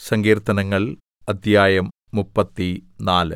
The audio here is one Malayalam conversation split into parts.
സങ്കീർത്തനങ്ങൾ അദ്ധ്യായം മുപ്പത്തിനാല്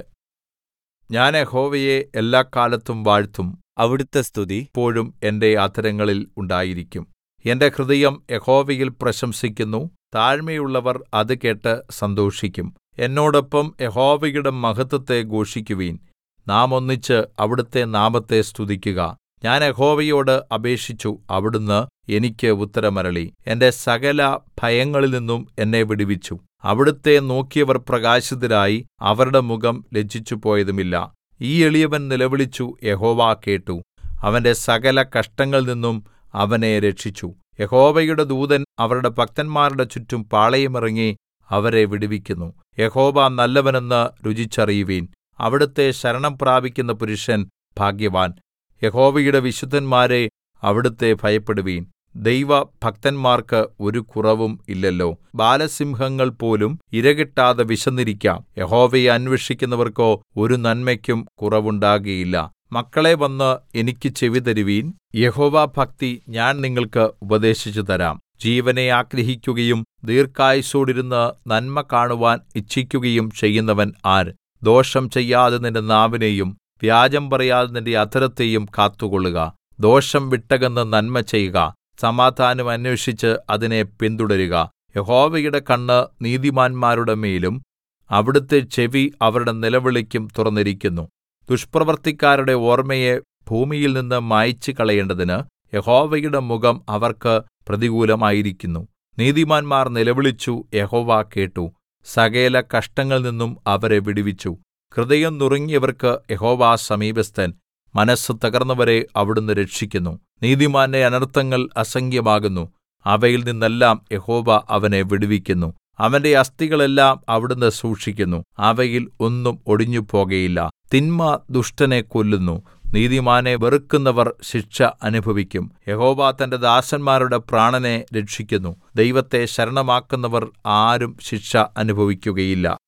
ഞാൻ യഹോവയെ എല്ലാക്കാലത്തും വാഴ്ത്തും അവിടുത്തെ സ്തുതി എപ്പോഴും എന്റെ അധരങ്ങളിൽ ഉണ്ടായിരിക്കും എന്റെ ഹൃദയം യഹോവയിൽ പ്രശംസിക്കുന്നു താഴ്മയുള്ളവർ അത് കേട്ട് സന്തോഷിക്കും എന്നോടൊപ്പം യഹോവയുടെ മഹത്വത്തെ ഘോഷിക്കുവിൻ നാം ഒന്നിച്ച് അവിടുത്തെ നാമത്തെ സ്തുതിക്കുക ഞാൻ യഹോവയോട് അപേക്ഷിച്ചു അവിടുന്ന് എനിക്ക് ഉത്തരമരുളി എന്റെ സകല ഭയങ്ങളിൽനിന്നും എന്നെ വിടുവിച്ചു അവിടുത്തെ നോക്കിയവർ പ്രകാശിതരായി അവരുടെ മുഖം ലജ്ജിച്ചുപോയതുമില്ല ഈ എളിയവൻ നിലവിളിച്ചു യഹോവ കേട്ടു അവന്റെ സകല കഷ്ടങ്ങളിൽനിന്നും അവനെ രക്ഷിച്ചു യഹോവയുടെ ദൂതൻ അവരുടെ ഭക്തന്മാരുടെ ചുറ്റും പാളയമിറങ്ങി അവരെ വിടുവിക്കുന്നു യഹോവ നല്ലവനെന്ന് രുചിച്ചറിയുവിൻ അവിടുത്തെ ശരണം പ്രാപിക്കുന്ന പുരുഷൻ ഭാഗ്യവാൻ യഹോവയുടെ വിശുദ്ധന്മാരെ അവിടുത്തെ ഭയപ്പെടുവിൻ ദൈവഭക്തന്മാർക്ക് ഒരു കുറവും ഇല്ലല്ലോ ബാലസിംഹങ്ങൾ പോലും ഇരകിട്ടാതെ വിശന്നിരിക്കാം യഹോവയെ അന്വേഷിക്കുന്നവർക്കോ ഒരു നന്മയ്ക്കും കുറവുണ്ടാകുകയില്ല മക്കളെ വന്ന് എനിക്ക് ചെവിതരുവീൻ യഹോവാഭക്തി ഞാൻ നിങ്ങൾക്ക് ഉപദേശിച്ചു തരാം ജീവനെ ആഗ്രഹിക്കുകയും ദീർഘായുസ്സോടിരുന്ന് നന്മ കാണുവാൻ ഇച്ഛിക്കുകയും ചെയ്യുന്നവൻ ആര് ദോഷം ചെയ്യാതെ നിന്റെ നാവിനെയും വ്യാജം പറയാതെ നിന്റെ അധരത്തെയും കാത്തുകൊള്ളുക ദോഷം വിട്ടകന്ന് നന്മ ചെയ്യുക സമാധാനം അന്വേഷിച്ച് അതിനെ പിന്തുടരുക യഹോവയുടെ കണ്ണ് നീതിമാന്മാരുടെ മേലും അവിടുത്തെ ചെവി അവരുടെ നിലവിളിക്കും തുറന്നിരിക്കുന്നു ദുഷ്പ്രവൃത്തിക്കാരുടെ ഓർമ്മയെ ഭൂമിയിൽനിന്ന് മായിച്ചു കളയേണ്ടതിന് യഹോവയുടെ മുഖം അവർക്ക് പ്രതികൂലമായിരിക്കുന്നു നീതിമാന്മാർ നിലവിളിച്ചു യഹോവ കേട്ടു സകല കഷ്ടങ്ങളിൽ നിന്നും അവരെ വിടുവിച്ചു ഹൃദയം നുറുങ്ങിയവർക്ക് യഹോവ സമീപസ്ഥൻ മനസ്സ് തകർന്നവരെ അവിടുന്ന് രക്ഷിക്കുന്നു നീതിമാന്റെ അനർത്ഥങ്ങൾ അസംഖ്യമാകുന്നു അവയിൽ നിന്നെല്ലാം യഹോവ അവനെ വിടുവിക്കുന്നു അവന്റെ അസ്ഥികളെല്ലാം അവിടുന്ന് സൂക്ഷിക്കുന്നു അവയിൽ ഒന്നും ഒടിഞ്ഞുപോകയില്ല തിന്മ ദുഷ്ടനെ കൊല്ലുന്നു നീതിമാനെ വെറുക്കുന്നവർ ശിക്ഷ അനുഭവിക്കും യഹോവ തന്റെ ദാസന്മാരുടെ പ്രാണനെ രക്ഷിക്കുന്നു ദൈവത്തെ ശരണമാക്കുന്നവർ ആരും ശിക്ഷ അനുഭവിക്കുകയില്ല